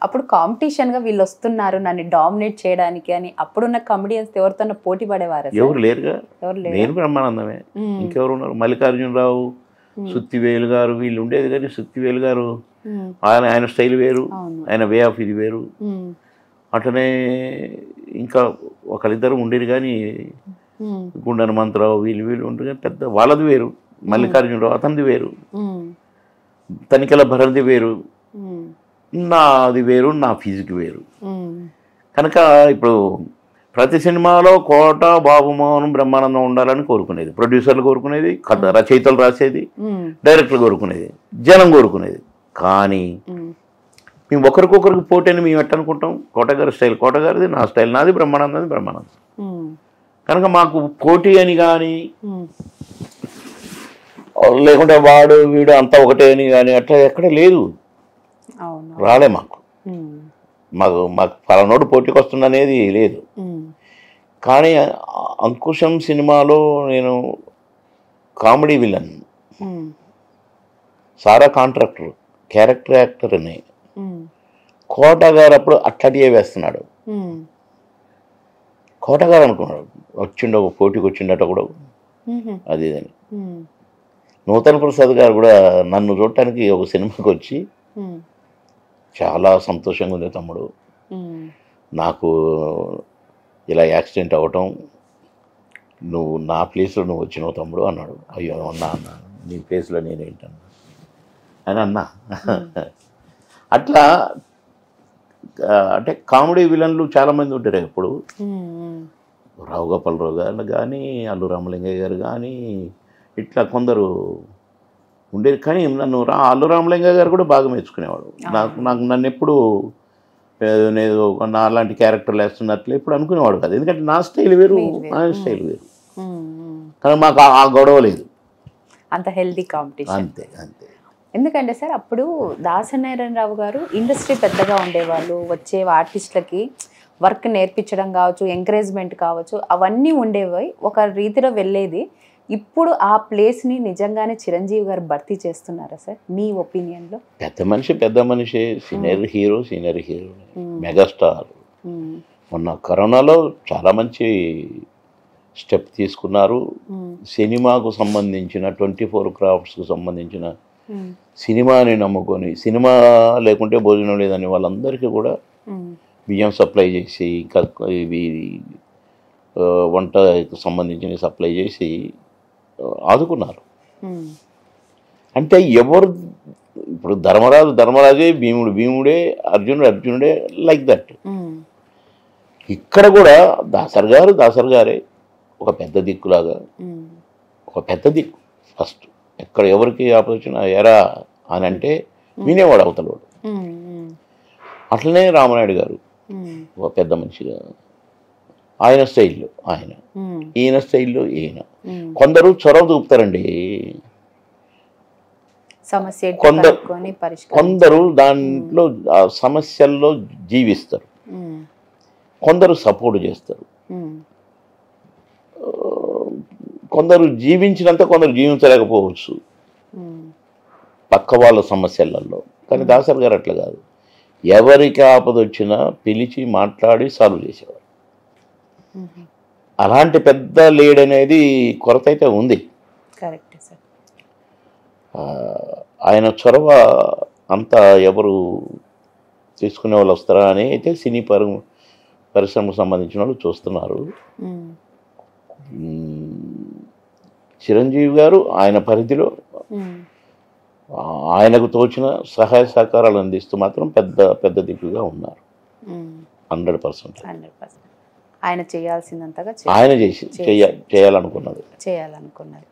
అప్పుడు కాంపిటీషన్ గా వీళ్ళు వస్తున్నారు నన్ను డామినేట్ చేయడానికి అని అప్పుడున్న కమెడియన్స్ ఎవరితో పోటీ పడేవారు ఎవరు లేరుగా ఎవరు లేరు నేను బ్రహ్మానందమే ఉమ్, ఇంకెవరు ఉన్నారు మల్లికార్జునరావు ఉమ్, సుత్తివేలు గారు వీళ్ళు ఉండేది కానీ సుత్తివేలు గారు ఉమ్, ఆయన ఆయన స్టైల్ వేరు అవును ఆయన వే ఆఫ్ ఇది వేరు ఉమ్, అట్లనే ఇంకా ఒకరిద్దరు ఉండేది కానీ ఉమ్, గుండె హనుమంతరావు వీళ్ళు వీళ్ళు ఉంటారు కానీ పెద్ద వాళ్ళది వేరు మల్లికార్జునరావు అతనిది వేరు ఉమ్, తనికెల భరణది వేరు ఉమ్, నాది వేరు నా ఫిజిక్ వేరు ఉమ్, కనుక ఇప్పుడు ప్రతి సినిమాలో కోట బాబుమోహన్ బ్రహ్మానందం ఉండాలని కోరుకునేది ప్రొడ్యూసర్లు కోరుకునేది కథ రచయితలు రాసేది ఉమ్, డైరెక్టర్లు కోరుకునేది జనం కోరుకునేది కానీ ఉమ్, మేము ఒకరికొకరికి పోటీ అని మేము ఎట్టనుకుంటాం కోటగారి స్టైల్ కోటగారిది నా స్టైల్ నాది బ్రహ్మానందది బ్రహ్మానందం ఉమ్, కనుక మాకు పోటీ అని కానీ ఉమ్, లేకుంటే వాడు వీడు అంతా ఒకటే అని కానీ అట్లా ఎక్కడ లేదు అవును రాలే మాకు ఉమ్, మాకు మాకు పలానోడు పోటీకి వస్తుందనేది లేదు ఉమ్, కానీ అంకుశం సినిమాలో నేను కామెడీ విలన్ ఉమ్, సారా కాంట్రాక్టర్ క్యారెక్టర్ యాక్టర్ అని ఉమ్, కోట గారు అప్పుడు అట్లాంటివే వేస్తున్నాడు ఉమ్, కోట గారు అనుకున్నాడు వచ్చిండ ఒక పోటీకి వచ్చిండట కూడా ఉమ్, అది ఇదని ఉమ్, నూతన్ ప్రసాద్ గారు కూడా నన్ను చూడటానికి ఒక సినిమాకి వచ్చి ఉమ్, చాలా సంతోషంగా ఉంది తమ్ముడు ఉమ్, నాకు ఇలా యాక్సిడెంట్ అవ్వటం నువ్వు నా ప్లేస్లో నువ్వు వచ్చినావు తమ్ముడు అన్నాడు అయ్యో అన్నా అన్నా నీ ప్లేస్లో నేనేంటన్నా అని అన్నా అట్లా ఆ, అంటే కామెడీ విలన్లు చాలామంది ఉంటారు ఇప్పుడు ఉమ్, ఉమ్, రావు గోపాలరావు గారు కానీ అల్లు రామలింగయ్య గారు కానీ ఇట్లా కొందరు ఉండేది కానీ నన్ను రా అల్లు రామలింగయ్య గారు కూడా బాగా మెచ్చుకునేవాడు నాకు నాకు నన్ను ఎప్పుడు ఏదో నేను ఒక నా లాంటి క్యారెక్టర్లు వేస్తున్నట్లు ఎప్పుడు అనుకునేవాడు కాదు ఎందుకంటే నా స్టైల్ వేరు మీది వేరు. నా స్టైల్ వేరు ఉమ్, ఉమ్. కానీ మాకు ఆ- ఆ గొడవ లేదు అంత హెల్దీ కాంపిటీషన్ అంతే అంతే ఎందుకంటే సార్ అప్పుడు దాసనారాయణరావు గారు ఇండస్ట్రీ పెద్దగా ఉండేవాళ్ళు వచ్చే ఆర్టిస్టులకి వర్క్ నేర్పించడం కావచ్చు ఎంకరేజ్మెంట్ కావచ్చు అవన్నీ ఉండేవి ఒక రీతిలో వెళ్ళేది ఇప్పుడు ఆ ప్లేస్ని నిజంగానే చిరంజీవి గారు భర్తీ చేస్తున్నారా సార్ మీ ఒపీనియన్లో పెద్ద మనిషి పెద్ద మనిషి senior hero senior hero megastar మొన్న కరోనాలో చాలా మంచి స్టెప్ తీసుకున్నారు సినిమాకు సంబంధించిన ట్వంటీ ఫోర్ క్రాఫ్ట్స్కు సంబంధించిన సినిమాని నమ్ముకొని సినిమా లేకుంటే భోజనం లేదని వాళ్ళందరికీ కూడా బియ్యం సప్లై చేసి ఇంకా ఇవి ఆ, వంటకు సంబంధించిన సప్లై చేసి ఆ, ఆదుకున్నారు అంటే ఎవరు ఇప్పుడు ధర్మరాజు ధర్మరాజే భీముడు భీముడే అర్జునుడు అర్జునుడే లైక్ దట్ ఇక్కడ కూడా దాసర్ గారు దాసర్ గారే ఒక పెద్ద దిక్కులాగా ఒక పెద్ద దిక్కు ఫస్ట్ ఎక్కడ ఎవరికి ఆపొచ్చిన ఎరా అని అంటే వినేవాడు అవతలవాడు అట్లనే రామనాయుడు గారు ఒక పెద్ద మనిషిగా ఆయన స్టైల్లో ఆయన ఈయన స్టైల్లో ఈయన కొందరు చొరవ చూపుతారండి సమస్య ఎటు కొందరు- కనుక్కొని పరిష్కారం కొందరు దాంట్లో ఆ సమస్యల్లో జీవిస్తారు ఉమ్, కొందరు సపోర్ట్ చేస్తారు ఉమ్, కొందరు జీవించినంత కొందరు జీవించలేకపోవచ్చు ఉమ్, పక్క వాళ్ళ సమస్యలలో కానీ దాసర్ గారు అట్లా కాదు ఎవరికి ఆపద వచ్చినా పిలిచి మాట్లాడి సాల్వ్ చేసేవారు ఉమ్. అలాంటి పెద్ద లీడ్ అనేది కొరత అయితే ఉంది కరెక్ట్ సార్ ఆ, ఆయన చొరవ అంతా ఎవరు తీసుకునే వాళ్ళు వస్తారా అని అయితే సినీ పరి పరిశ్రమకు సంబంధించిన వాళ్ళు చూస్తున్నారు ఉమ్, మ్మ్. చిరంజీవి గారు ఆయన పరిధిలో ఉమ్, ఆ, ఆయనకు తోచిన సహాయ సహకారాలు అందిస్తూ మాత్రం పెద్ద పెద్ద దిక్కుగా ఉన్నారు ఉమ్. Hundred percent 100%. ఆయన చేయాల్సిందంతగా చే- ఆయన చేసి చేయ చేయాలనుకున్నది చేయాలనుకున్నది